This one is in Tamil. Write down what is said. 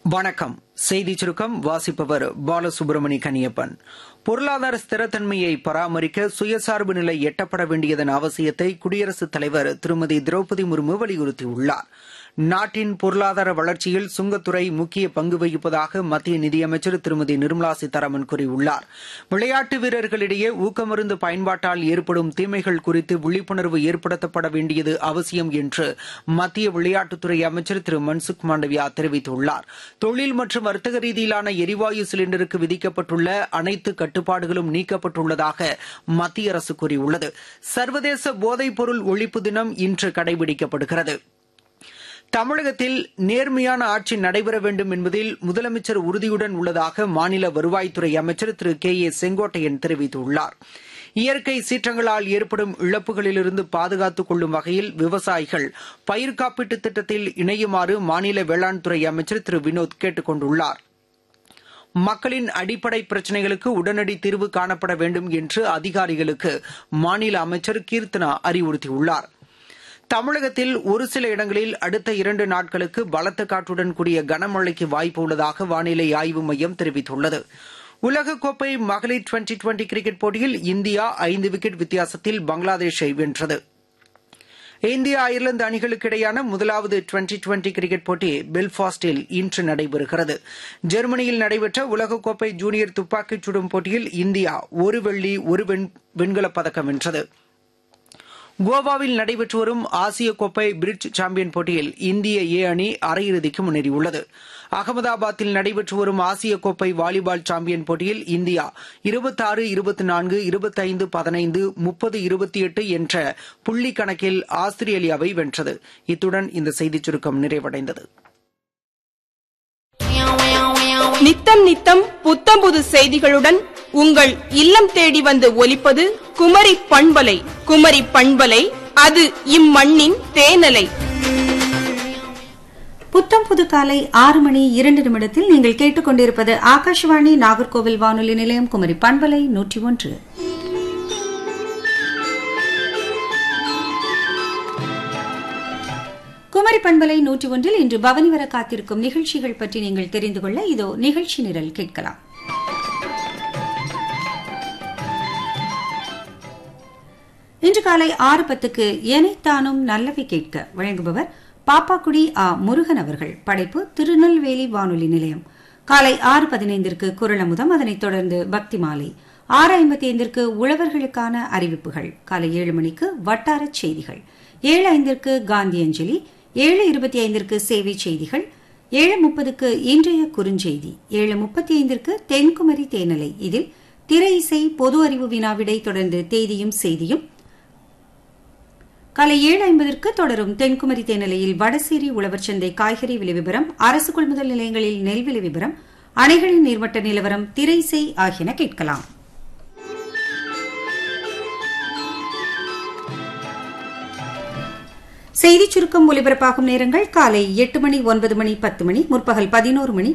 வணக்கம் செய்திச் சுருக்கம் வாசிப்பவர் பாலசுப்ரமணி கனியப்பன் பொருளாதார ஸ்திரத்தன்மையை பராமரிக்க சுயசார்பு நிலை எட்டப்பட வேண்டியதன் அவசியத்தை குடியரசுத் தலைவர் திருமதி திரௌபதி முர்மு வலியுறுத்தியுள்ளார் நாட்டின் பொருளாதார வளர்ச்சியில் சுங்கத்துறை முக்கிய பங்கு வகிப்பதாக மத்திய நிதியமைச்சர் திருமதி நிர்மலா சீதாராமன் கூறியுள்ளார் விளையாட்டு வீரர்களிடையே ஊக்கமருந்து பயன்பாட்டால் ஏற்படும் தீமைகள் குறித்து விழிப்புணர்வு ஏற்படுத்தப்பட வேண்டியது அவசியம் என்று மத்திய விளையாட்டுத்துறை அமைச்சர் திரு மன்சுக் மாண்டவியா தெரிவித்துள்ளார் தொழில் மற்றும் வர்த்தக ரீதியிலான எரிவாயு சிலிண்டருக்கு விதிக்கப்பட்டுள்ள அனைத்து கட்டுப்பாடுகளும் நீக்கப்பட்டுள்ளதாக மத்திய அரசு கூறியுள்ளது சர்வதேச போதைப்பொருள் ஒழிப்பு தினம் இன்று கடைபிடிக்கப்படுகிறது தமிழகத்தில் நேர்மையான ஆட்சி நடைபெற வேண்டும் என்பதில் முதலமைச்சர் உறுதியுடன் உள்ளதாக மாநில வருவாய்த்துறை அமைச்சர் திரு கே ஏ செங்கோட்டையன் தெரிவித்துள்ளார் இயற்கை சீற்றங்களால் ஏற்படும் இழப்புகளிலிருந்து பாதுகாத்துக் கொள்ளும் வகையில் விவசாயிகள் பயிர் காப்பீட்டுத் திட்டத்தில் இணையுமாறு மாநில வேளாண் துறை அமைச்சர் திரு வினோத் கேட்டுக் கொண்டுள்ளார் மக்களின் அடிப்படை பிரச்சினைகளுக்கு உடனடி தீர்வு காணப்பட வேண்டும் என்று அதிகாரிகளுக்கு மாநில அமைச்சர் கீர்த்தனா அறிவுறுத்தியுள்ளார் தமிழகத்தில் ஒரு சில இடங்களில் அடுத்த இரண்டு நாட்களுக்கு பலத்த காற்றுடன் கூடிய கனமழைக்கு வாய்ப்பு உள்ளதாக வானிலை ஆய்வு மையம் தெரிவித்துள்ளது உலகக்கோப்பை மகளிர் டுவெண்டி டுவெண்டி கிரிக்கெட் போட்டியில் இந்தியா ஐந்து விக்கெட் வித்தியாசத்தில் பங்களாதேஷை வென்றது இந்தியா அயர்லாந்து அணிகளுக்கு இடையான முதலாவது டுவெண்டி டுவெண்டி கிரிக்கெட் போட்டி பெல்பாஸ்டில் இன்று நடைபெறுகிறது ஜெர்மனியில் நடைபெற்ற உலகக்கோப்பை ஜூனியர் துப்பாக்கிச் சுடும் போட்டியில் இந்தியா ஒரு வெள்ளி ஒரு வெண்கலப் பதக்கம் வென்றது கோவாவில் நடைபெற்று வரும் ஆசிய கோப்பை பிரிட்ஜ் சாம்பியன் போட்டியில் இந்திய ஏ அணி அரையிறுதிக்கு முன்னேறியுள்ளது அகமதாபாத்தில் நடைபெற்று வரும் ஆசிய கோப்பை வாலிபால் சாம்பியன் போட்டியில் இந்தியா இருபத்தாறு இருபத்தி நான்கு இருபத்தைந்து பதினைந்து முப்பது இருபத்தி எட்டு என்ற புள்ளி கணக்கில் ஆஸ்திரேலியாவை வென்றது இத்துடன் இந்த செய்திச் சுருக்கம் நிறைவடைந்தது நித்தம் நித்தம் புத்தம் புது செய்திகளுடன் உங்கள் இல்லம் தேடி வந்து ஒலிப்பது குமரி பண்பலை குமரி பண்பலை அது இம்மண்ணின் தேனலை புத்தம் புது காலை ஆறு மணி இரண்டு நிமிடத்தில் நீங்கள் கேட்டுக்கொண்டிருப்பது ஆகாஷவாணி நாகர்கோவில் வானொலி நிலையம் குமரி பண்பலை நூற்றி ஒன்று குமரி பண்பலை நூற்றி ஒன்றில் இன்று பவனி வர காத்திருக்கும் நிகழ்ச்சிகள் பற்றி நீங்கள் தெரிந்து கொள்ள இதோ நிகழ்ச்சி நிரல் கேட்கலாம் இன்று காலை ஆறு பத்துக்கு எனைத்தானும் நல்லவை கேட்க வழங்குபவர் பாப்பாக்குடி ஆ முருகன் அவர்கள் படைப்பு திருநெல்வேலி வானொலி நிலையம் காலை ஆறு பதினைந்திற்கு குரலமுதம் அதனைத் தொடர்ந்து பக்தி மாலை ஆறு ஐம்பத்தி ஐந்திற்கு உழவர்களுக்கான அறிவிப்புகள் காலை ஏழு மணிக்கு வட்டார செய்திகள் ஏழு ஐந்திற்கு காந்தி அஞ்சலி ஏழு இருபத்தி ஐந்திற்கு சேவை செய்திகள் ஏழு முப்பதுக்கு இன்றைய குறுஞ்செய்தி ஏழு முப்பத்தி ஐந்திற்கு தென்குமரி தேனலை இதில் திரை இசை பொது அறிவு வினாவிடை தொடர்ந்து தேதியும் செய்தியும் காலை ஏழு ஐம்பதற்கு தொடரும் தென்குமரி தேனிலையில் வடசேரி உழவர் சந்தை காய்கறி விலை விவரம் அரசு கொள்முதல் நிலையங்களில் நெல் விலை விவரம் அணைகளின் நீர்மட்ட நிலவரம் திரைசை ஆகியன கேட்கலாம் செய்திச் சுருக்கம் ஒலிபரப்பாகும் நேரங்கள் காலை எட்டு மணி ஒன்பது மணி பத்து மணி முற்பகல் பதினோரு மணி